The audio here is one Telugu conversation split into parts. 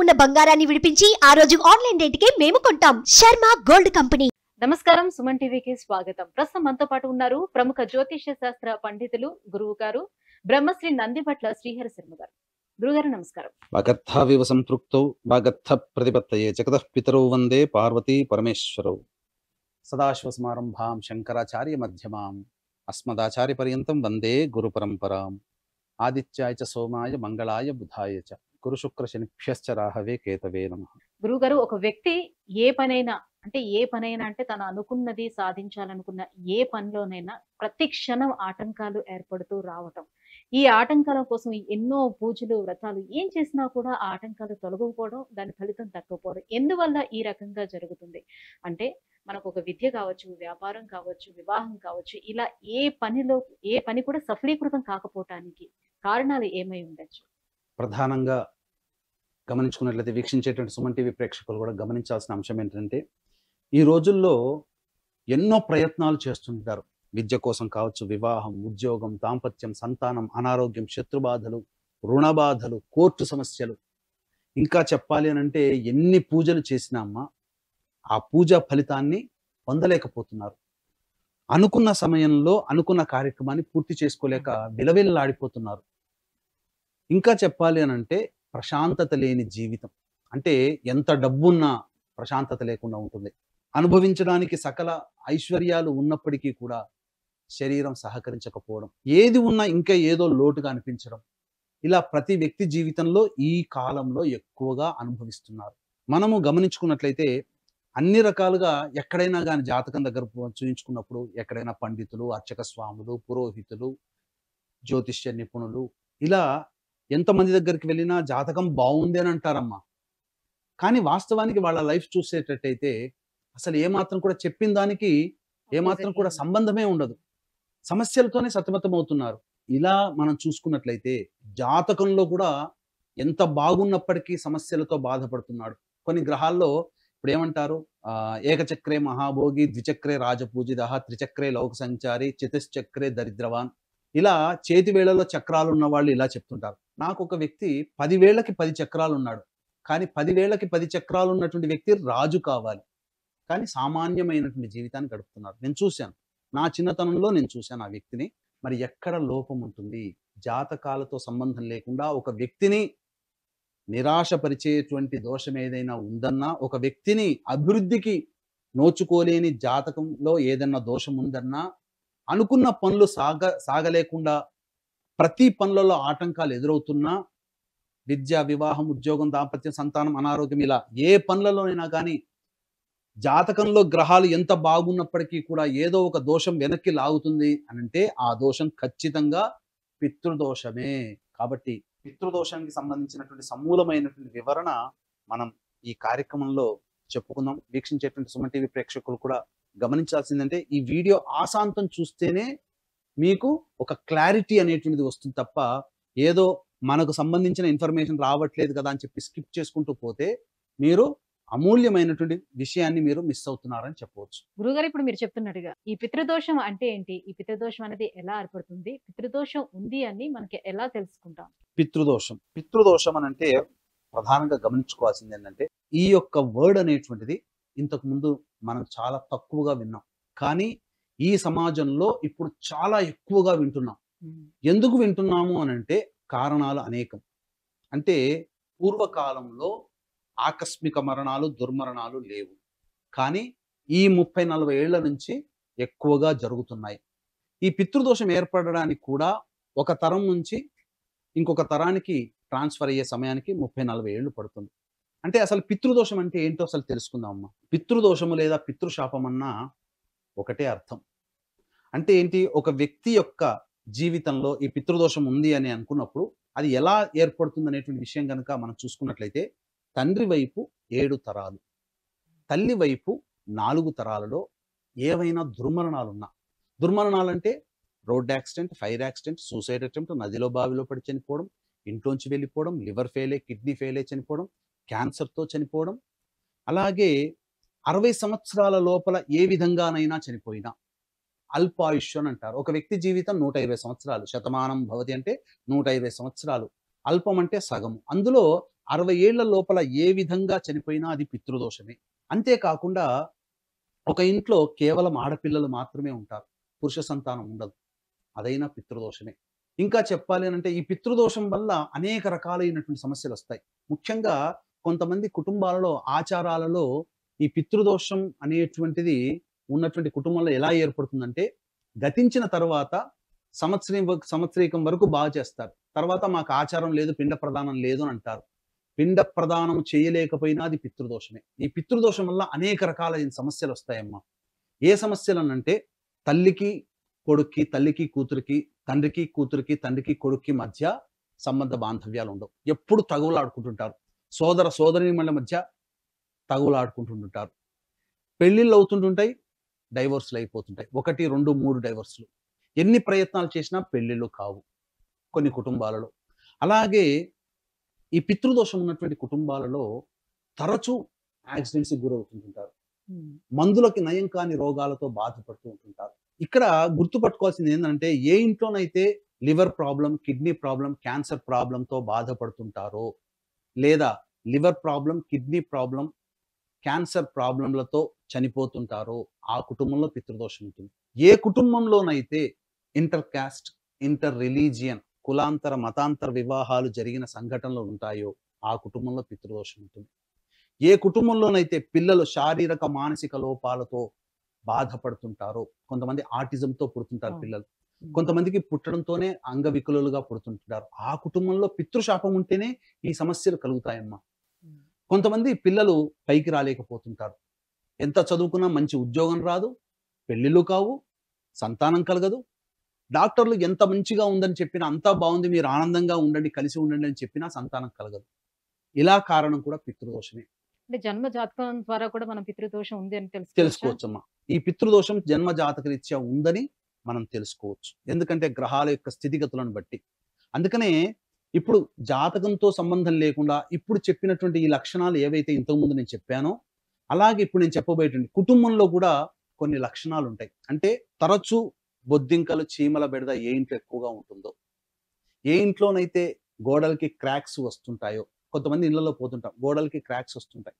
ఉన్న బంగారాన్ని విడిపించి ఆ రోజు ఆన్లైన్ రేటుకే మేము కొంటాం శర్మ గోల్డ్ కంపెనీ నమస్కారం సుమన్ టీవీకి స్వాగతం ప్రస్తుతం మనతో పాటు ఉన్నారు ప్రముఖ జ్యోతిష్య శాస్త్ర పండితులు గురువు గారు బ్రహ్మశ్రీ నందిభట్ల శ్రీహరి శర్మ గారు గురుగారు నమస్కారం వాగర్థావివ సంపృక్తౌ వాగర్థ ప్రతిపత్తయే జగతః పితరౌ వందే పార్వతీ పరమేశ్వరౌ సదాశివసమారంభాం శంకరాచార్య మధ్యమాం అస్మదాచార్య పర్యంతం వందే గురు పరంపరాం ఆదిత్యాయ చ సోమాయ మంగళాయ బుధాయ చ గురు శుక్ర శనిభ్యశ్చ రాహవే కేతవే నమ గురుగారు ఒక వ్యక్తి ఏ పనైనా అంటే ఏ పనైనా అంటే తను అనుకున్నది సాధించాలనుకున్న ఏ పనిలోనైనా ప్రతి క్షణం ఆటంకాలు ఏర్పడుతూ రావటం ఈ ఆటంకాల కోసం ఎన్నో పూజలు వ్రతాలు ఏం చేసినా కూడా ఆ ఆటంకాలు తొలగకపోవడం దాని ఫలితం తగ్గకపోవడం ఎందువల్ల ఈ రకంగా జరుగుతుంది అంటే మనకు ఒక విద్య కావచ్చు వ్యాపారం కావచ్చు వివాహం కావచ్చు ఇలా ఏ పనిలో ఏ పని కూడా సఫలీకృతం కాకపోవటానికి కారణాలు ఏమై ఉండొచ్చు ప్రధానంగా గమనించుకున్నట్లయితే వీక్షించేటువంటి సుమన్ టీవీ ప్రేక్షకులు కూడా గమనించాల్సిన అంశం ఏంటంటే ఈ రోజుల్లో ఎన్నో ప్రయత్నాలు చేస్తుంటారు విద్య కోసం కావచ్చు వివాహం ఉద్యోగం దాంపత్యం సంతానం అనారోగ్యం శత్రుబాధలు రుణబాధలు కోర్టు సమస్యలు ఇంకా చెప్పాలి అని అంటే ఎన్ని పూజలు చేసినామా ఆ పూజ ఫలితాన్ని పొందలేకపోతున్నారు అనుకున్న సమయంలో అనుకున్న కార్యక్రమాన్ని పూర్తి చేసుకోలేక విలవిల్లాడిపోతున్నారు ఇంకా చెప్పాలి అని అంటే ప్రశాంతత లేని జీవితం అంటే ఎంత డబ్బున్నా ప్రశాంతత లేకుండా ఉంటుంది అనుభవించడానికి సకల ఐశ్వర్యాలు ఉన్నప్పటికీ కూడా శరీరం సహకరించకపోవడం ఏది ఉన్నా ఇంకా ఏదో లోటుగా అనిపించడం ఇలా ప్రతి వ్యక్తి జీవితంలో ఈ కాలంలో ఎక్కువగా అనుభవిస్తున్నారు మనము గమనించుకున్నట్లయితే అన్ని రకాలుగా ఎక్కడైనా కానీ జాతకం దగ్గర పో- చూయించుకున్నప్పుడు ఎక్కడైనా పండితులు అర్చక స్వాములు పురోహితులు జ్యోతిష్య నిపుణులు ఇలా ఎంతమంది దగ్గరికి వెళ్ళినా జాతకం బాగుంది అని అంటారమ్మా కానీ వాస్తవానికి వాళ్ళ లైఫ్ చూసేటట్టయితే అసలు ఏమాత్రం కూడా చెప్పిన దానికి ఏమాత్రం కూడా సంబంధమే ఉండదు సమస్యలతోనే సతమతం అవుతున్నారు ఇలా మనం చూసుకున్నట్లయితే జాతకంలో కూడా ఎంత బాగున్నప్పటికీ సమస్యలతో బాధపడుతున్నాడు కొన్ని గ్రహాల్లో ఇప్పుడు ఏమంటారు ఆ ఏకచక్రే మహాభోగి ద్విచక్రే రాజపూజిత త్రిచక్రే లోక సంచారి చతుశ్చక్రే దరిద్రవాన్ ఇలా చేతి వేళలో చక్రాలు ఉన్న వాళ్ళు ఇలా చెప్తుంటారు నాకు ఒక వ్యక్తి పదివేళ్లకి పది చక్రాలు ఉన్నాడు కానీ పదివేళ్లకి పది చక్రాలు ఉన్నటువంటి వ్యక్తి రాజు కావాలి కానీ సామాన్యమైనటువంటి జీవితాన్ని గడుపుతున్నారు నేను చూశాను నా చిన్నతనంలో నేను చూశాను ఆ వ్యక్తిని మరి ఎక్కడ లోపం ఉంటుంది జాతకాలతో సంబంధం లేకుండా ఒక వ్యక్తిని నిరాశపరిచేటువంటి దోషం ఏదైనా ఉందన్నా ఒక వ్యక్తిని అభివృద్ధికి నోచుకోలేని జాతకంలో ఏదన్నా దోషం ఉందన్నా అనుకున్న పనులు సాగ సాగలేకుండా ప్రతి పనులలో ఆటంకాలు ఎదురవుతున్నా విద్య వివాహం ఉద్యోగం దాంపత్యం సంతానం అనారోగ్యం ఇలా ఏ పనులలోనైనా కానీ జాతకంలో గ్రహాలు ఎంత బాగున్నప్పటికీ కూడా ఏదో ఒక దోషం వెనక్కి లాగుతుంది అని అంటే ఆ దోషం ఖచ్చితంగా పితృదోషమే కాబట్టి పితృదోషానికి సంబంధించినటువంటి సమూలమైనటువంటి వివరణ మనం ఈ కార్యక్రమంలో చెప్పుకుందాం వీక్షించేటువంటి సుమన్ టీవీ ప్రేక్షకులు కూడా గమనించాల్సిందంటే ఈ వీడియో ఆశాంతం చూస్తేనే మీకు ఒక క్లారిటీ అనేటువంటిది వస్తుంది తప్ప ఏదో మనకు సంబంధించిన ఇన్ఫర్మేషన్ రావట్లేదు కదా అని చెప్పి స్కిప్ చేసుకుంటూ పోతే మీరు అమూల్యమైనటువంటి విషయాన్ని మీరు మిస్ అవుతున్నారని చెప్పవచ్చు గురుగారు ఇప్పుడు మీరు చెప్తున్నట్టుగా ఈ పితృదోషం అంటే ఏంటి ఈ పితృదోషం అనేది ఎలా ఏర్పడుతుంది పితృదోషం ఉంది అని మనకి ఎలా తెలుసుకుంటాం పితృదోషం పితృదోషం అని అంటే ప్రధానంగా గమనించుకోవాల్సింది ఏంటంటే ఈ యొక్క వర్డ్ అనేటువంటిది ఇంతకు ముందు మనం చాలా తక్కువగా విన్నాం కానీ ఈ సమాజంలో ఇప్పుడు చాలా ఎక్కువగా వింటున్నాం ఎందుకు వింటున్నాము అని అంటే కారణాలు అనేకం అంటే పూర్వకాలంలో ఆకస్మిక మరణాలు దుర్మరణాలు లేవు కానీ ఈ ముప్పై నలభై ఏళ్ల నుంచి ఎక్కువగా జరుగుతున్నాయి ఈ పితృదోషం ఏర్పడడానికి కూడా ఒక తరం నుంచి ఇంకొక తరానికి ట్రాన్స్ఫర్ అయ్యే సమయానికి ముప్పై నలభై ఏళ్ళు పడుతుంది అంటే అసలు పితృదోషం అంటే ఏంటో అసలు తెలుసుకుందాం అమ్మా పితృదోషము లేదా పితృశాపం అన్నా ఒకటే అర్థం అంటే ఏంటి ఒక వ్యక్తి యొక్క జీవితంలో ఈ పితృదోషం ఉంది అని అనుకున్నప్పుడు అది ఎలా ఏర్పడుతుంది అనేటువంటి విషయం కనుక మనం చూసుకున్నట్లయితే తండ్రి వైపు ఏడు తరాలు తల్లి వైపు నాలుగు తరాలలో ఏవైనా దుర్మరణాలు ఉన్నా దుర్మరణాలు అంటే road accident fire accident suicide attempt నదిలో బావిలో పడి చనిపోవడం ఇంట్లోంచి వెళ్ళిపోవడం లివర్ ఫెయిల్ అయ్యి కిడ్నీ ఫెయిల్ అయ్యి చనిపోవడం క్యాన్సర్తో చనిపోవడం అలాగే అరవై సంవత్సరాల లోపల ఏ విధంగానైనా చనిపోయినా అల్పాయుష్ అని అంటారు ఒక వ్యక్తి జీవితం నూట ఇరవై సంవత్సరాలు శతమానం భవతి అంటే నూట ఇరవై సంవత్సరాలు అల్పం అంటే సగము అందులో అరవై ఏళ్ల లోపల ఏ విధంగా చనిపోయినా అది పితృదోషమే అంతేకాకుండా ఒక ఇంట్లో కేవలం ఆడపిల్లలు మాత్రమే ఉంటారు పురుష సంతానం ఉండదు అదైనా పితృదోషమే ఇంకా చెప్పాలి అని అంటే ఈ పితృదోషం వల్ల అనేక రకాలైనటువంటి సమస్యలు వస్తాయి ముఖ్యంగా కొంతమంది కుటుంబాలలో ఆచారాలలో ఈ పితృదోషం అనేటువంటిది ఉన్నటువంటి కుటుంబంలో ఎలా ఏర్పడుతుందంటే గతించిన తర్వాత సంవత్సరం వ- సంవత్సరీకం వరకు బాగా చేస్తారు తర్వాత మాకు ఆచారం లేదు పిండ ప్రదానం లేదు అని అంటారు పిండ ప్రదానం చేయలేకపోయినా అది పితృదోషమే ఈ పితృదోషం వల్ల అనేక రకాలైన సమస్యలు వస్తాయమ్మా ఏ సమస్యలు అంటే తల్లికి కొడుక్కి తల్లికి కూతురికి తండ్రికి కూతురికి తండ్రికి కొడుక్కి మధ్య సంబంధ బాంధవ్యాలు ఉండవు ఎప్పుడు తగులాడుకుంటుంటారు సోదర సోదరి మధ్య తగులాడుకుంటుంటారు పెళ్ళిళ్ళు అవుతుంటుంటాయి డైవోర్స్లు అయిపోతుంటాయి ఒకటి రెండు మూడు డైవోర్స్లు ఎన్ని ప్రయత్నాలు చేసినా పెళ్ళిళ్ళు కావు కొన్ని కుటుంబాలలో అలాగే ఈ పితృదోషం ఉన్నటువంటి కుటుంబాలలో తరచూ యాక్సిడెంట్స్కి గురవుతుంటుంటారు ఉమ్. మందులకి నయం కాని రోగాలతో బాధపడుతూ ఉంటుంటారు ఇక్కడ గుర్తుపట్టుకోవాల్సింది ఏంటంటే ఏ ఇంట్లోనైతే liver problem kidney problem cancer ప్రాబ్లంతో బాధపడుతుంటారో లేదా liver problem kidney problem cancer ప్రాబ్లంలతో చనిపోతుంటారో ఆ కుటుంబంలో పితృదోషం ఉంటుంది ఏ కుటుంబంలోనైతే ఇంటర్ క్యాస్ట్ ఇంటర్ రిలీజియన్ కులాంతర మతాంతర వివాహాలు జరిగిన సంఘటనలు ఉంటాయో ఆ కుటుంబంలో పితృదోషం ఉంటుంది ఏ కుటుంబంలోనైతే పిల్లలు శారీరక మానసిక లోపాలతో బాధపడుతుంటారో కొంతమంది ఆటిజంతో పుడుతుంటారు అవును. పిల్లలు ఉమ్. కొంతమందికి పుట్టడంతోనే అంగవికలులుగా పుడుతుంటారు ఆ కుటుంబంలో పితృశాపం ఉంటేనే ఈ సమస్యలు కలుగుతాయమ్మా ఉమ్. కొంతమంది పిల్లలు పైకి రాలేకపోతుంటారు ఎంత చదువుకున్నా మంచి ఉద్యోగం రాదు పెళ్ళిళ్ళు కావు సంతానం కలగదు డాక్టర్లు ఎంత మంచిగా ఉందని చెప్పినా అంతా బాగుంది మీరు ఆనందంగా ఉండండి కలిసి ఉండండి అని చెప్పినా సంతానం కలగదు ఇలా కారణం కూడా పితృదోషమే అంటే జన్మ జాతకం ద్వారా కూడా మనం పితృదోషం ఉంది అని తెలుసుకోవచ్చా? తెలుసుకోవచ్చమ్మా ఈ పితృదోషం జన్మ జాతక రీత్యా ఉందని మనం తెలుసుకోవచ్చు ఎందుకంటే గ్రహాల యొక్క స్థితిగతులను బట్టి అందుకనే ఇప్పుడు జాతకంతో సంబంధం లేకుండా ఇప్పుడు చెప్పినటువంటి ఈ లక్షణాలు ఏవైతే ఇంతకుముందు నేను చెప్పానో అలాగే ఇప్పుడు నేను చెప్పబోయేటువంటి కుటుంబంలో కూడా కొన్ని లక్షణాలు ఉంటాయి అంటే తరచూ బొద్దింకలు చీమల బెడద ఏ ఇంట్లో ఎక్కువగా ఉంటుందో ఏ ఇంట్లోనైతే గోడలకి క్రాక్స్ వస్తుంటాయో కొంతమంది ఇళ్లలో పోతుంటాం గోడలకి క్రాక్స్ వస్తుంటాయి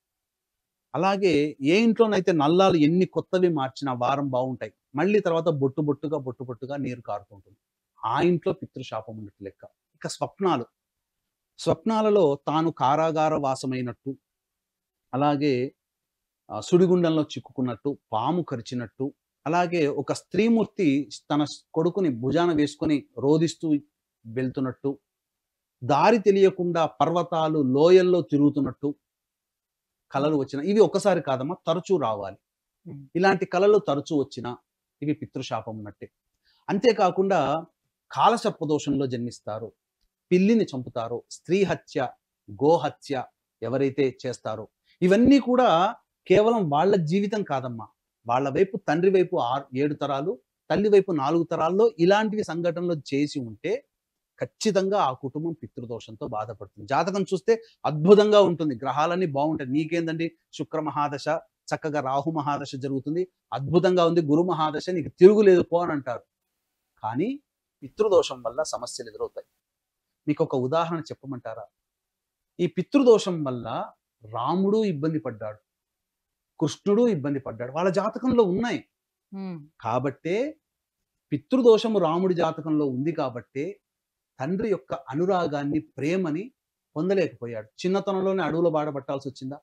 అలాగే ఏ ఇంట్లోనైతే నల్లాలు ఎన్ని కొత్తవి మార్చినా వారం బాగుంటాయి మళ్ళీ తర్వాత బొట్టు బొట్టుగా బొట్టు బొట్టుగా నీరు కారుతుంటుంది ఆ ఇంట్లో పితృశాపం ఉన్నట్టు లెక్క ఇక స్వప్నాలు స్వప్నాలలో తాను కారాగార వాసమైనట్టు అలాగే ఆ, సుడిగుండంలో చిక్కుకున్నట్టు పాము కరిచినట్టు అలాగే ఒక స్త్రీమూర్తి తన కొడుకుని భుజాన వేసుకొని రోదిస్తూ వెళ్తున్నట్టు దారి తెలియకుండా పర్వతాలు లోయల్లో తిరుగుతున్నట్టు కళలు వచ్చిన ఇవి ఒకసారి కాదమ్మా తరచూ రావాలి ఉమ్. ఇలాంటి కళలు తరచూ వచ్చినా ఇవి పితృశాపం ఉన్నట్టే అంతేకాకుండా కాలసర్పదోషంలో జన్మిస్తారు పిల్లిని చంపుతారో స్త్రీ హత్య గోహత్య ఎవరైతే చేస్తారో ఇవన్నీ కూడా కేవలం వాళ్ళ జీవితం కాదమ్మా వాళ్ళ వైపు తండ్రి వైపు ఆరు ఏడు తరాలు తల్లి వైపు నాలుగు తరాల్లో ఇలాంటివి సంఘటనలు చేసి ఉంటే ఖచ్చితంగా ఆ కుటుంబం పితృదోషంతో బాధపడుతుంది జాతకం చూస్తే అద్భుతంగా ఉంటుంది గ్రహాలన్నీ బాగుంటాయి నీకేందండి శుక్ర మహాదశ చక్కగా రాహు మహాదశ జరుగుతుంది అద్భుతంగా ఉంది గురు మహాదశ నీకు తిరుగులేదు పో అని అంటారు కానీ పితృదోషం వల్ల సమస్యలు ఎదురవుతాయి మీకు ఒక ఉదాహరణ చెప్పమంటారా ఈ పితృదోషం వల్ల రాముడు ఇబ్బంది పడ్డాడు కృష్ణుడు ఇబ్బంది పడ్డాడు వాళ్ళ జాతకంలో ఉన్నాయి ఉమ్. కాబట్టే పితృదోషము రాముడి జాతకంలో ఉంది కాబట్టే తండ్రి యొక్క అనురాగాన్ని ప్రేమని పొందలేకపోయాడు చిన్నతనంలోనే అడవుల బాడబట్టాల్సి వచ్చిందా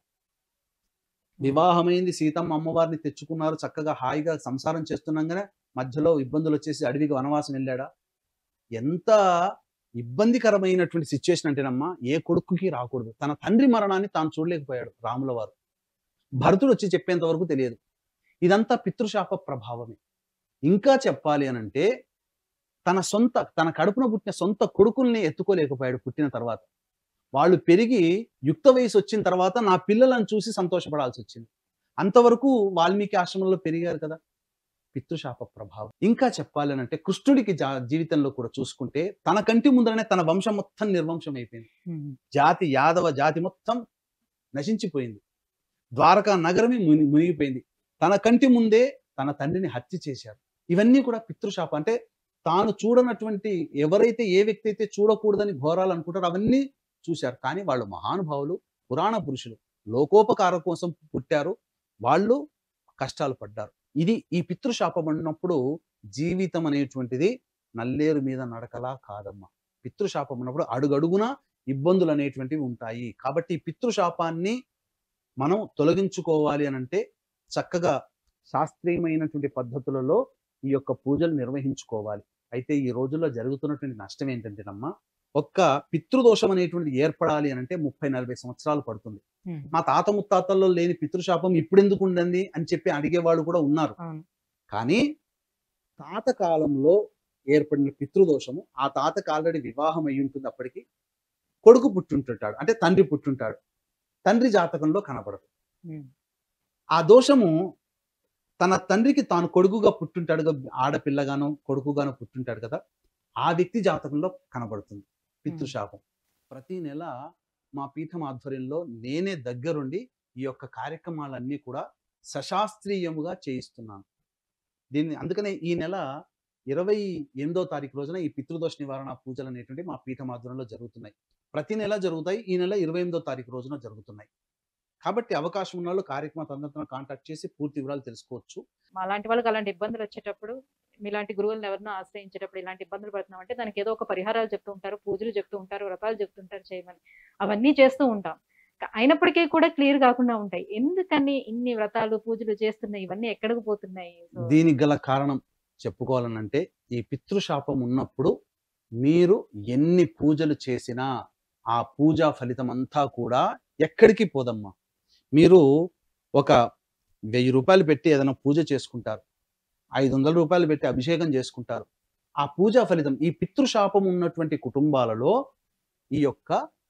వివాహమైంది సీతమ్మ అమ్మవారిని తెచ్చుకున్నారు చక్కగా హాయిగా సంసారం చేస్తున్నాగానే మధ్యలో ఇబ్బందులు వచ్చేసి అడవికి వనవాసం వెళ్ళాడా ఎంత ఇబ్బందికరమైనటువంటి సిచ్యువేషన్ అంటేనమ్మా ఏ కొడుకుకి రాకూడదు తన తండ్రి మరణాన్ని తాను చూడలేకపోయాడు రాముల వారు భరతుడు వచ్చి చెప్పేంత వరకు తెలియదు ఇదంతా పితృశాప ప్రభావమే ఇంకా చెప్పాలి అని అంటే తన సొంత తన కడుపున పుట్టిన సొంత కొడుకుల్ని ఎత్తుకోలేకపోయాడు పుట్టిన తర్వాత వాళ్ళు పెరిగి యుక్త వయసు వచ్చిన తర్వాత నా పిల్లలను చూసి సంతోషపడాల్సి వచ్చింది అంతవరకు వాల్మీకి ఆశ్రమంలో పెరిగారు కదా పితృశాప ప్రభావం ఇంకా చెప్పాలి అని అంటే కృష్ణుడికి జా జీవితంలో కూడా చూసుకుంటే తన కంటి ముందరనే తన వంశం మొత్తం నిర్వంశం అయిపోయింది ఉమ్. జాతి యాదవ జాతి మొత్తం నశించిపోయింది ద్వారకా నగరమే ముని మునిగిపోయింది తన కంటి ముందే తన తండ్రిని హత్య చేశారు ఇవన్నీ కూడా పితృశాపం అంటే తాను చూడనటువంటి ఎవరైతే ఏ వ్యక్తి అయితే చూడకూడదని ఘోరాలు అనుకుంటారో అవన్నీ చూశారు కానీ వాళ్ళు మహానుభావులు పురాణ పురుషులు లోకోపకారం కోసం పుట్టారు వాళ్ళు కష్టాలు పడ్డారు ఇది ఈ పితృశాపం ఉన్నప్పుడు జీవితం అనేటువంటిది నల్లేరు మీద నడకలా కాదమ్మా పితృశాపం ఉన్నప్పుడు అడుగడుగునా ఇబ్బందులు అనేటువంటివి ఉంటాయి కాబట్టి ఈ పితృశాపాన్ని మనం తొలగించుకోవాలి అని అంటే చక్కగా శాస్త్రీయమైనటువంటి పద్ధతులలో ఈ యొక్క పూజలు నిర్వహించుకోవాలి అయితే ఈ రోజుల్లో జరుగుతున్నటువంటి నష్టం ఏంటంటేనమ్మా ఒక్క పితృదోషం అనేటువంటిది ఏర్పడాలి అని అంటే ముప్పై నలభై సంవత్సరాలు పడుతుంది ఉమ్, మా తాత ముత్తాతల్లో లేని పితృశాపం ఇప్పుడు ఎందుకు ఉండండి అని చెప్పి అడిగేవాళ్ళు కూడా ఉన్నారు అవును కానీ తాత కాలంలో ఏర్పడిన పితృదోషము ఆ తాతకు ఆల్రెడీ వివాహం అయి ఉంటుంది అప్పటికి కొడుకు పుట్టుంటుంటాడు అంటే తండ్రి పుట్టుంటాడు తండ్రి జాతకంలో కనబడదు ఉమ్, ఆ దోషము తన తండ్రికి తాను కొడుకుగా పుట్టుంటాడు కదా, ఆడపిల్లగానో కొడుకుగానో పుట్టుంటాడు కదా ఆ వ్యక్తి జాతకంలో కనబడుతుంది పితృశాపం ప్రతి నెల మా పీఠం ఆధ్వర్యంలో నేనే దగ్గరుండి ఈ యొక్క కార్యక్రమాలన్నీ కూడా సశాస్త్రీయముగా చేయిస్తున్నాను దీన్ని అందుకనే ఈ నెల ఇరవై ఎనిమిదో తారీఖు రోజున ఈ పితృదోష నివారణ పూజలు అనేటువంటి మా పీఠం ఆధ్వర్యంలో జరుగుతున్నాయి ప్రతి నెల జరుగుతాయి ఈ నెల ఇరవై ఎనిమిదో తారీఖు రోజున జరుగుతున్నాయి కాబట్టి అవకాశం ఉన్న వాళ్ళు కార్యక్రమ తదనంతరం కాంటాక్ట్ చేసి పూర్తి వివరాలు తెలుసుకోవచ్చు మా లాంటి వాళ్ళకి అలాంటి ఇబ్బందులు వచ్చేటప్పుడు మీలాంటి గురువులను ఎవరినో ఆశ్రయించేటప్పుడు ఇలాంటి ఇబ్బందులు పడుతున్నాం అంటే దానికి ఏదో ఒక పరిహారాలు చెప్తూ ఉంటారు పూజలు చెప్తూ ఉంటారు వ్రతాలు చెప్తుంటారు చేయమని అవన్నీ చేస్తూ ఉంటాం క- అయినప్పటికీ కూడా క్లియర్ కాకుండా ఉంటాయి ఎందుకని ఇన్ని వ్రతాలు పూజలు చేస్తున్నాయి ఇవన్నీ ఎక్కడికి పోతున్నాయి So, దీనికి గల కారణం చెప్పుకోవాలనంటే ఈ పితృశాపం ఉన్నప్పుడు మీరు ఎన్ని పూజలు చేసినా ఆ పూజా ఫలితం అంతా కూడా ఎక్కడికి పోదమ్మా మీరు ఒక వెయ్యి రూపాయలు పెట్టి ఏదైనా పూజ చేసుకుంటారు ఐదు వందల రూపాయలు పెట్టి అభిషేకం చేసుకుంటారు ఆ పూజా ఫలితం ఈ పితృశాపం ఉన్నటువంటి కుటుంబాలలో ఈ యొక్క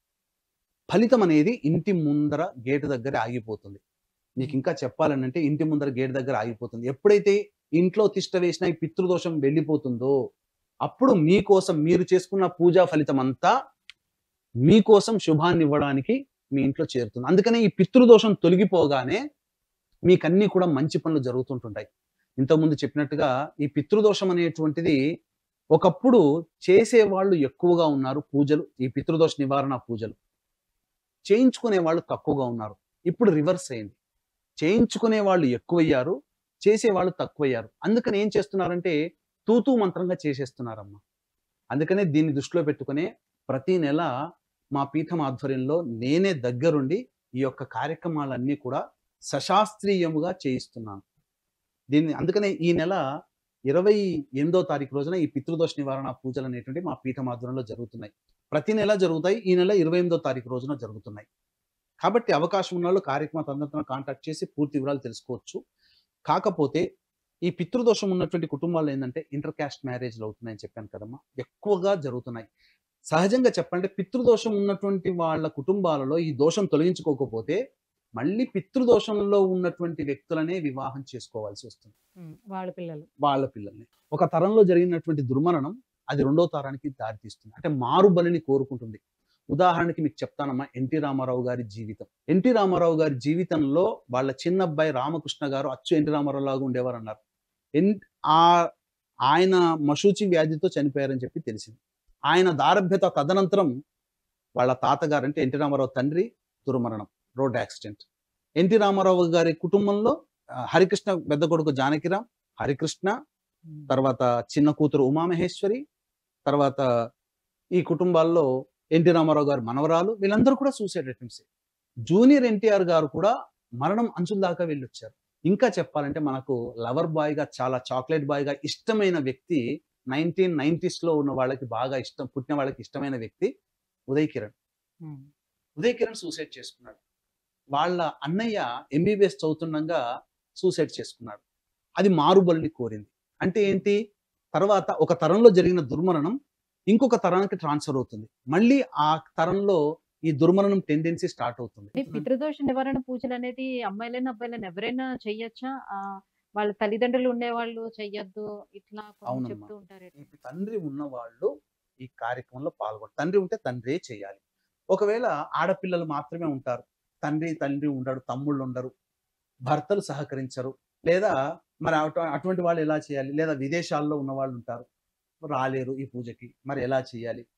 ఫలితం అనేది ఇంటి ముందర గేటు దగ్గర ఆగిపోతుంది మీకు ఇంకా చెప్పాలనంటే ఇంటి ముందర గేటు దగ్గర ఆగిపోతుంది ఎప్పుడైతే ఇంట్లో తిష్ట వేసిన ఈ పితృదోషం వెళ్ళిపోతుందో అప్పుడు మీకోసం మీరు చేసుకున్న పూజా ఫలితం అంతా మీకోసం శుభాన్ని ఇవ్వడానికి మీ ఇంట్లో చేరుతుంది అందుకనే ఈ పితృదోషం తొలగిపోగానే మీకన్నీ కూడా మంచి పనులు జరుగుతుంటుంటాయి ఇంతకుముందు చెప్పినట్టుగా ఈ పితృదోషం అనేటువంటిది ఒకప్పుడు చేసేవాళ్ళు ఎక్కువగా ఉన్నారు పూజలు ఈ పితృదోష నివారణ పూజలు చేయించుకునే వాళ్ళు తక్కువగా ఉన్నారు ఇప్పుడు రివర్స్ అయింది చేయించుకునే వాళ్ళు ఎక్కువయ్యారు చేసేవాళ్ళు తక్కువయ్యారు అందుకని ఏం చేస్తున్నారంటే తూతూ మంత్రంగా చేసేస్తున్నారమ్మా అందుకనే దీన్ని దృష్టిలో పెట్టుకునే ప్రతి నెల మా పీఠం ఆధ్వర్యంలో నేనే దగ్గరుండి ఈ యొక్క కార్యక్రమాలన్నీ కూడా సశాస్త్రీయముగా చేయిస్తున్నాను దీన్ని అందుకనే ఈ నెల ఇరవై ఎనిమిదో తారీఖు రోజున ఈ పితృదోష నివారణ పూజలు అనేటువంటి మా పీఠం ఆధ్వర్యంలో జరుగుతున్నాయి ప్రతి నెల జరుగుతాయి ఈ నెల ఇరవై ఎనిమిదో తారీఖు రోజున జరుగుతున్నాయి కాబట్టి అవకాశం ఉన్న వాళ్ళు కార్యక్రమ తదనంతరం కాంటాక్ట్ చేసి పూర్తి వివరాలు తెలుసుకోవచ్చు కాకపోతే ఈ పితృదోషం ఉన్నటువంటి కుటుంబాల్లో ఏంటంటే ఇంటర్ క్యాస్ట్ మ్యారేజ్లు అవుతున్నాయని చెప్పాను కదమ్మా ఎక్కువగా జరుగుతున్నాయి సహజంగా చెప్పండి పితృదోషం ఉన్నటువంటి వాళ్ళ కుటుంబాలలో ఈ దోషం తొలగించుకోకపోతే మళ్ళీ పితృదోషంలో ఉన్నటువంటి వ్యక్తులనే వివాహం చేసుకోవాల్సి వస్తుంది ఉమ్, వాళ్ళ పిల్లలు వాళ్ళ పిల్లల్ని ఒక తరంలో జరిగినటువంటి దుర్మరణం అది రెండో తరానికి దారితీస్తుంది అంటే మారు బలిని కోరుకుంటుంది ఉదాహరణకి మీకు చెప్తానమ్మా ఎన్టీ రామారావు గారి జీవితం ఎన్టీ రామారావు గారి జీవితంలో వాళ్ళ చిన్న అబ్బాయి రామకృష్ణ గారు అచ్చు ఎన్టీ రామారావు లాగా ఉండేవారు అన్నారు ఎన్ ఆ ఆయన మశూచి వ్యాధితో చనిపోయారని చెప్పి తెలిసింది ఆయన దారభ్యత తదనంతరం వాళ్ళ తాతగారు అంటే ఎన్టీ రామారావు తండ్రి దుర్మరణం రోడ్ యాక్సిడెంట్ ఎన్టీ రామారావు గారి కుటుంబంలో ఆ, హరికృష్ణ పెద్ద కొడుకు జానకిరామ్ హరికృష్ణ ఉమ్, తర్వాత చిన్న కూతురు ఉమామహేశ్వరి తర్వాత ఈ కుటుంబాల్లో ఎన్టీ రామారావు గారు మనవరాలు వీళ్ళందరూ కూడా సూసైడ్ అటెంప్ట్స్ జూనియర్ ఎన్టీఆర్ గారు కూడా మరణం అంచుల దాకా వెళ్ళొచ్చారు ఇంకా చెప్పాలంటే మనకు లవర్ బాయ్ గా చాలా చాక్లెట్ బాయ్ గా ఇష్టమైన వ్యక్తి నైన్టీన్ లో ఉన్న వాళ్ళకి బాగా ఇష్టం పుట్టిన వాళ్ళకి ఇష్టమైన వ్యక్తి ఉదయ్ కిరణ్ ఉమ్, ఉదయ్ కిరణ్ సూసైడ్ చేసుకున్నాడు వాళ్ళ అన్నయ్య ఎంబీబీఎస్ చదువుతుండగా సూసైడ్ చేసుకున్నాడు అది మారుబలిని కోరింది అంటే ఏంటి తర్వాత ఒక తరంలో జరిగిన దుర్మరణం ఇంకొక తరానికి ట్రాన్స్ఫర్ అవుతుంది మళ్ళీ ఆ తరంలో ఈ దుర్మరణం టెండెన్సీ స్టార్ట్ అవుతుంది అంటే పితృదోష నివారణ పూజలు అనేది అమ్మాయిలైనా అబ్బాయిలైనా ఎవరైనా చెయ్యొచ్చా ఆ, వాళ్ళ తల్లిదండ్రులు ఉండేవాళ్ళు చెయ్యొద్దు ఇట్లా కొన్ని అవునమ్మా. చెప్తూ ఉంటారు ఈ తండ్రి ఉన్న వాళ్ళు ఈ కార్యక్రమంలో పాల్గొంటారు తండ్రి ఉంటే తండ్రే చేయాలి ఒకవేళ ఆడపిల్లలు మాత్రమే ఉంటారు తండ్రి తండ్రి ఉండడు తమ్ముళ్ళు ఉండరు భర్తలు సహకరించరు లేదా మరి అటు- అటువంటి వాళ్ళు ఎలా చేయాలి లేదా విదేశాల్లో ఉన్న వాళ్ళు ఉంటారు రాలేరు ఈ పూజకి మరి ఎలా చేయాలి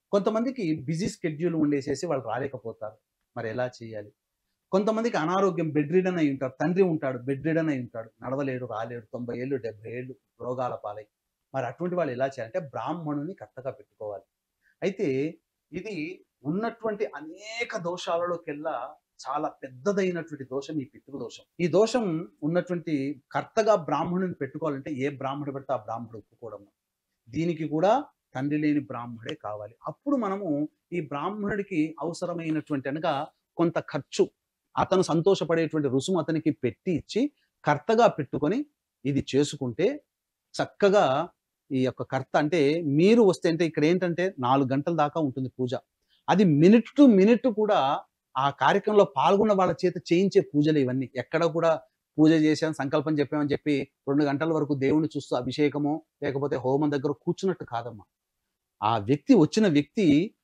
కొంతమందికి బిజీ స్కెడ్యూల్ ఉండేసేసి వాళ్ళు రాలేకపోతారు మరి ఎలా చేయాలి కొంతమందికి అనారోగ్యం బెడ్ రీడన్ అయి ఉంటారు తండ్రి ఉంటాడు బెడ్ రీడన్ అయి ఉంటాడు నడవలేడు రాలేడు తొంభై ఏళ్ళు డెబ్బై ఏళ్ళు రోగాల పాలై మరి అటువంటి వాళ్ళు ఎలా చేయాలంటే బ్రాహ్మణుని కర్తగా పెట్టుకోవాలి అయితే ఇది ఉన్నటువంటి అనేక దోషాలలోకెల్లా చాలా పెద్దదైనటువంటి దోషం ఈ పితృదోషం ఈ దోషం ఉన్నటువంటి కర్తగా బ్రాహ్మణుని పెట్టుకోవాలంటే ఏ బ్రాహ్మణుడు పెడితే ఆ బ్రాహ్మణుడు ఒప్పుకోవడం దీనికి కూడా తండ్రి లేని బ్రాహ్మణుడే కావాలి అప్పుడు మనము ఈ బ్రాహ్మణుడికి అవసరమైనటువంటి అనగా కొంత ఖర్చు అతను సంతోషపడేటువంటి రుసుము అతనికి పెట్టి ఇచ్చి కర్తగా పెట్టుకొని ఇది చేసుకుంటే చక్కగా ఈ యొక్క కర్త అంటే మీరు వస్తే అంటే ఇక్కడ ఏంటంటే నాలుగు గంటల దాకా ఉంటుంది పూజ అది మినిట్ టు మినిట్ కూడా ఆ కార్యక్రమంలో పాల్గొన్న వాళ్ళ చేత చేయించే పూజలు ఇవన్నీ ఎక్కడ కూడా పూజ చేసాం సంకల్పం చెప్పామని చెప్పి రెండు గంటల వరకు దేవుణ్ణి చూస్తూ అభిషేకమో లేకపోతే హోమం దగ్గర కూర్చున్నట్టు కాదమ్మా ఆ వ్యక్తి వచ్చిన వ్యక్తి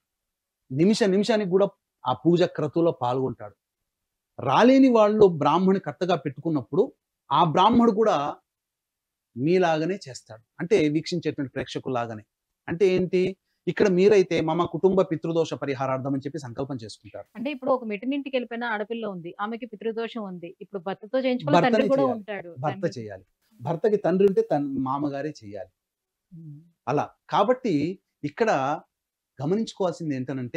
నిమిష నిమిషానికి కూడా ఆ పూజ క్రతువులో పాల్గొంటాడు రాలేని వాళ్ళు బ్రాహ్మణి కర్తగా పెట్టుకున్నప్పుడు ఆ బ్రాహ్మణుడు కూడా మీలాగానే చేస్తాడు అంటే వీక్షించేటువంటి ప్రేక్షకులాగానే అంటే ఏంటి ఇక్కడ మీరైతే మమ కుటుంబ పితృదోష పరిహారార్థం అని చెప్పి సంకల్పం చేసుకుంటారు అంటే ఇప్పుడు ఒక మెట్టినింటికి వెళ్ళిపోయిన ఆడపిల్ల ఉంది ఆమెకి పితృదోషం ఉంది ఇప్పుడు భర్తతో చేయించుకున్న భర్తనే తండ్రి కూడా చేయాలి. ఉంటాడు భర్త తండ్రి- చేయాలి భర్తకి తండ్రి ఉంటే తన మామగారే చేయాలి ఉమ్. అలా కాబట్టి ఇక్కడ గమనించుకోవాల్సింది ఏంటనంటే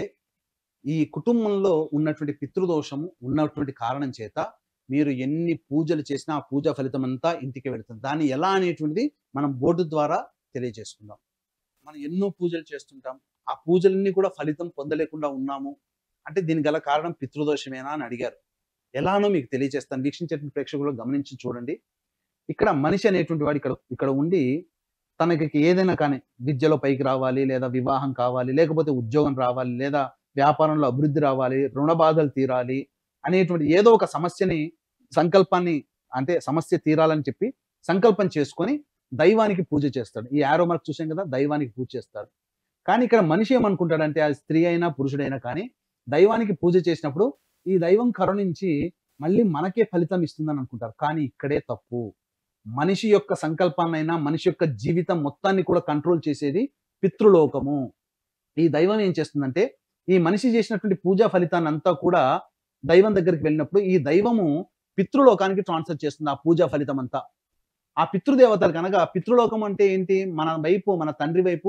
ఈ కుటుంబంలో ఉన్నటువంటి పితృదోషము ఉన్నటువంటి కారణం చేత మీరు ఎన్ని పూజలు చేసినా ఆ పూజ ఫలితం అంతా ఇంటికి వెళుతుంది దాన్ని ఎలా అనేటువంటిది మనం బోర్డు ద్వారా తెలియజేసుకుందాం మనం ఎన్నో పూజలు చేస్తుంటాం ఆ పూజలన్నీ కూడా ఫలితం పొందలేకుండా ఉన్నాము అంటే దీనికి గల కారణం పితృదోషమేనా అని అడిగారు ఎలానో మీకు తెలియజేస్తాను వీక్షించేటువంటి ప్రేక్షకులు గమనించి చూడండి ఇక్కడ మనిషి అనేటువంటి వాడు ఇక్కడ ఇక్కడ ఉండి తనకి ఏదైనా కానీ విద్యలో పైకి రావాలి లేదా వివాహం కావాలి లేకపోతే ఉద్యోగం రావాలి లేదా వ్యాపారంలో అభివృద్ధి రావాలి రుణ బాధలు తీరాలి అనేటువంటి ఏదో ఒక సమస్యని సంకల్పాన్ని అంటే సమస్య తీరాలని చెప్పి సంకల్పం చేసుకొని దైవానికి పూజ చేస్తాడు ఈ యారో మార్క్ చూసాం కదా దైవానికి పూజ చేస్తాడు కానీ ఇక్కడ మనిషి ఏమనుకుంటాడంటే అది స్త్రీ అయినా పురుషుడైనా కానీ దైవానికి పూజ చేసినప్పుడు ఈ దైవం కరుణించి మళ్ళీ మనకే ఫలితం ఇస్తుందని అనుకుంటారు కానీ ఇక్కడే తప్పు మనిషి యొక్క సంకల్పాన్నైనా మనిషి యొక్క జీవితం మొత్తాన్ని కూడా కంట్రోల్ చేసేది పితృలోకము ఈ దైవం ఏం చేస్తుందంటే ఈ మనిషి చేసినటువంటి పూజా ఫలితాన్ని అంతా కూడా దైవం దగ్గరికి వెళ్ళినప్పుడు ఈ దైవము పితృలోకానికి ట్రాన్స్ఫర్ చేస్తుంది ఆ పూజా ఫలితం అంతా ఆ పితృదేవతలు కనుక పితృలోకం అంటే ఏంటి మన వైపు మన తండ్రి వైపు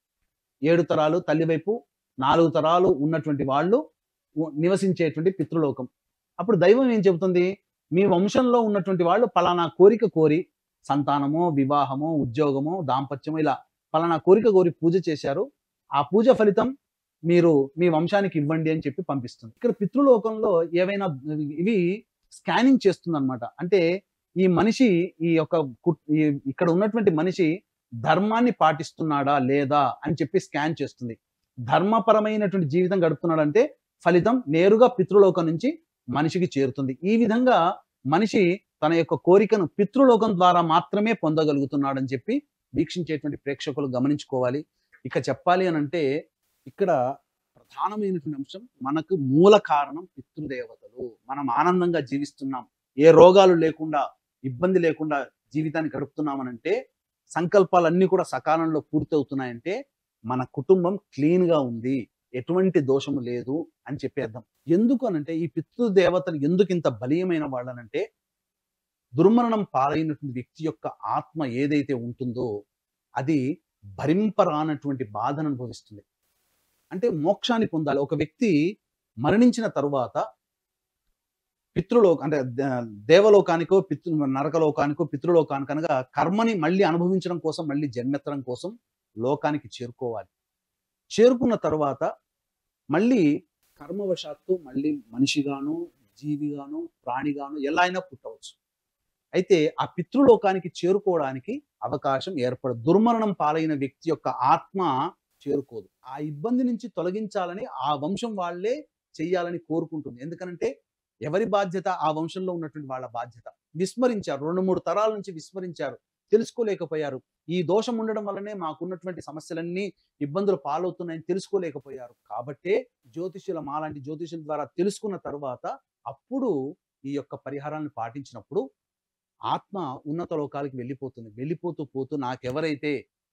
ఏడు తరాలు తల్లి వైపు నాలుగు తరాలు ఉన్నటువంటి వాళ్ళు ఉ- నివసించేటువంటి పితృలోకం అప్పుడు దైవం ఏం చెబుతుంది మీ వంశంలో ఉన్నటువంటి వాళ్ళు పలానా కోరిక కోరి సంతానమో వివాహమో ఉద్యోగమో దాంపత్యమో ఇలా పలానా కోరిక కోరి పూజ చేశారు ఆ పూజ ఫలితం మీరు మీ వంశానికి ఇవ్వండి అని చెప్పి పంపిస్తుంది ఇక్కడ పితృలోకంలో ఏవైనా ఇవి స్కానింగ్ చేస్తుంది అనమాట అంటే ఈ మనిషి ఈ యొక్క కు- ఈ- ఇక్కడ ఉన్నటువంటి మనిషి ధర్మాన్ని పాటిస్తున్నాడా లేదా అని చెప్పి స్కాన్ చేస్తుంది ధర్మపరమైనటువంటి జీవితం గడుపుతున్నాడంటే ఫలితం నేరుగా పితృలోకం నుంచి మనిషికి చేరుతుంది ఈ విధంగా మనిషి తన యొక్క కోరికను పితృలోకం ద్వారా మాత్రమే పొందగలుగుతున్నాడని చెప్పి వీక్షించేటువంటి ప్రేక్షకులు గమనించుకోవాలి ఇక చెప్పాలి అని అంటే ఇక్కడ ప్రధానమైనటువంటి అంశం మనకు మూల కారణం పితృదేవతలు మనం ఆనందంగా జీవిస్తున్నాం ఏ రోగాలు లేకుండా ఇబ్బంది లేకుండా జీవితాన్ని గడుపుతున్నామనంటే సంకల్పాలన్నీ కూడా సకాలంలో పూర్తవుతున్నాయంటే మన కుటుంబం క్లీన్ గా ఉంది ఎటువంటి దోషము లేదు అని చెప్పేద్దాం ఎందుకు అనంటే ఈ పితృదేవతలు ఎందుకు ఇంత బలీయమైన వాళ్ళనంటే దుర్మరణం పాలైనటువంటి వ్యక్తి యొక్క ఆత్మ ఏదైతే ఉంటుందో అది భరింపరానటువంటి బాధను అనుభవిస్తుంది అంటే మోక్షాన్ని పొందాలి ఒక వ్యక్తి మరణించిన తరువాత పితృలోక అంటే దే- దేవలోకానికో పితృ నరకలోకానికో పితృలోకానికి అనగా కర్మని మళ్ళీ అనుభవించడం కోసం మళ్ళీ జన్మెత్తడం కోసం లోకానికి చేరుకోవాలి చేరుకున్న తర్వాత మళ్ళీ కర్మవశాత్తు మళ్ళీ మనిషిగాను జీవిగాను ప్రాణిగాను ఎలా అయినా పుట్టవచ్చు అయితే ఆ పితృలోకానికి చేరుకోవడానికి అవకాశం ఏర్పడదు దుర్మరణం పాలైన వ్యక్తి యొక్క ఆత్మ చేరుకోదు ఆ ఇబ్బంది నుంచి తొలగించాలని ఆ వంశం వాళ్ళే చెయ్యాలని కోరుకుంటుంది ఎందుకనంటే ఎవరి బాధ్యత ఆ వంశంలో ఉన్నటువంటి వాళ్ళ బాధ్యత విస్మరించారు రెండు మూడు తరాల నుంచి విస్మరించారు తెలుసుకోలేకపోయారు ఈ దోషం ఉండడం వల్లనే మాకున్నటువంటి సమస్యలన్నీ ఇబ్బందులు పాలవుతున్నాయని తెలుసుకోలేకపోయారు కాబట్టే జ్యోతిష్యుల మాలాంటి జ్యోతిష్యుల ద్వారా తెలుసుకున్న తర్వాత అప్పుడు ఈ యొక్క పరిహారాన్ని పాటించినప్పుడు ఆత్మ ఉన్నత లోకాలకి వెళ్ళిపోతుంది వెళ్ళిపోతూ పోతూ నాకెవరైతే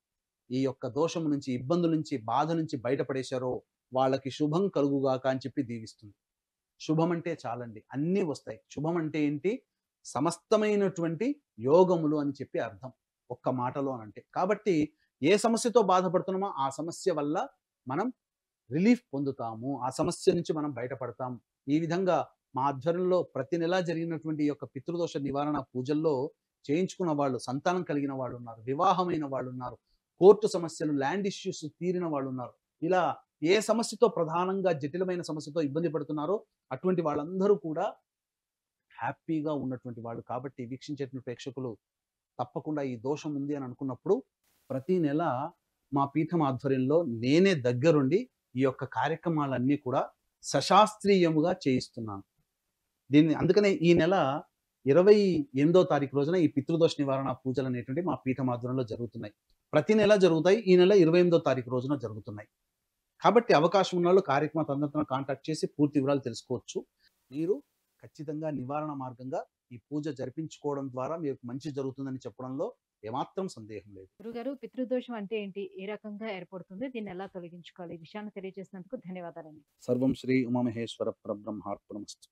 ఈ యొక్క దోషం నుంచి ఇబ్బందుల నుంచి బాధ నుంచి బయటపడేశారో వాళ్ళకి శుభం కలుగుగాక అని చెప్పి దీవిస్తుంది శుభం అంటే చాలండి అన్నీ వస్తాయి శుభం అంటే ఏంటి సమస్తమైనటువంటి యోగములు అని చెప్పి అర్థం ఒక్క మాటలో అని అంటే కాబట్టి ఏ సమస్యతో బాధపడుతున్నామో ఆ సమస్య వల్ల మనం రిలీఫ్ పొందుతాము ఆ సమస్య నుంచి మనం బయటపడతాం ఈ విధంగా మా ఆధ్వర్యంలో ప్రతి నెల జరిగినటువంటి ఈ యొక్క పితృదోష నివారణ పూజల్లో చేయించుకున్న వాళ్ళు సంతానం కలిగిన వాళ్ళు ఉన్నారు వివాహమైన వాళ్ళు ఉన్నారు కోర్టు సమస్యలు ల్యాండ్ ఇష్యూస్ తీరిన వాళ్ళు ఉన్నారు ఇలా ఏ సమస్యతో ప్రధానంగా జటిలమైన సమస్యతో ఇబ్బంది పడుతున్నారో అటువంటి వాళ్ళందరూ కూడా హ్యాపీగా ఉన్నటువంటి వాళ్ళు కాబట్టి వీక్షించేటువంటి ప్రేక్షకులు తప్పకుండా ఈ దోషం ఉంది అని అనుకున్నప్పుడు ప్రతి నెల మా పీఠం ఆధ్వర్యంలో నేనే దగ్గరుండి ఈ యొక్క కార్యక్రమాలన్నీ కూడా సశాస్త్రీయముగా చేయిస్తున్నాను దీన్ని అందుకనే ఈ నెల ఇరవై ఎనిమిదో తారీఖు రోజున ఈ పితృదోష నివారణ పూజలు అనేటువంటి మా పీఠం ఆధ్వర్యంలో జరుగుతున్నాయి ప్రతి నెల జరుగుతాయి ఈ నెల ఇరవై ఎనిమిదో తారీఖు రోజున జరుగుతున్నాయి కాబట్టి అవకాశం ఉన్న వాళ్ళు కార్యక్రమ తదనంతరం కాంటాక్ట్ చేసి పూర్తి వివరాలు తెలుసుకోవచ్చు మీరు ఖచ్చితంగా నివారణ మార్గంగా ఈ పూజ జరిపించుకోవడం ద్వారా మీకు మంచి జరుగుతుందని చెప్పడంలో ఏమాత్రం సందేహం లేదు గురుగారు పితృదోషం అంటే ఏంటి ఏ రకంగా ఏర్పడుతుంది దీన్ని ఎలా తొలగించుకోవాలి ఈ విషయాన్ని తెలియజేసినందుకు ధన్యవాదాలండి సర్వం శ్రీ ఉమామహేశ్వర పరబ్రహ్మార్పణమస్తు